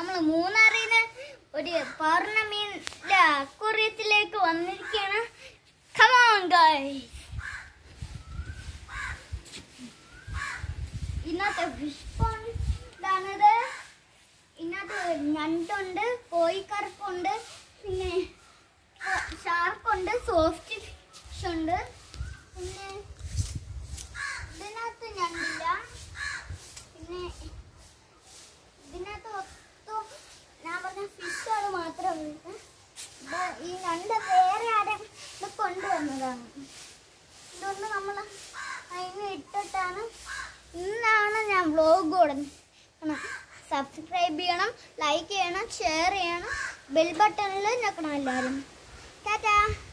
നമ്മൾ മൂന്നാറിന് ഒരു പൗർണമിയുടെ അക്വറിയത്തിലേക്ക് വന്നിരിക്കുകയാണ് കമോൺ ഗായ് ഇന്നത്തെ ഫിഷ് പോണ്ടാണിത് ഇതിനകത്ത് ഞണ്ടുണ്ട് കോഴിക്കറുപ്പുണ്ട് പിന്നെ ഷാർക്കുണ്ട് സോഫ്റ്റ് ഫിഷ് ഉണ്ട് പിന്നെ ഇതിനകത്ത് ഞണ്ടില്ല പിന്നെ ഇതിനകത്ത് ഒത്തും ഞാൻ പറഞ്ഞ ഫിഷുകൾ മാത്രമേ ഉള്ളൂ ഇത് ഈ ഞണ്ട് വേറെ ആരും ഇത് കൊണ്ടുവന്നതാണ് ഇതൊന്ന് നമ്മൾ അതിന് ഇട്ടിട്ടാണ് ഇന്നാണ് ഞാൻ വ്ലോഗ് കൊടുക്കുന്നത് സബ്സ്ക്രൈബ് ചെയ്യണം ലൈക്ക് ചെയ്യണം ഷെയർ ചെയ്യണം ബെൽ ബട്ടണിൽ ഞെക്കണം എല്ലാവരും ടാറ്റാ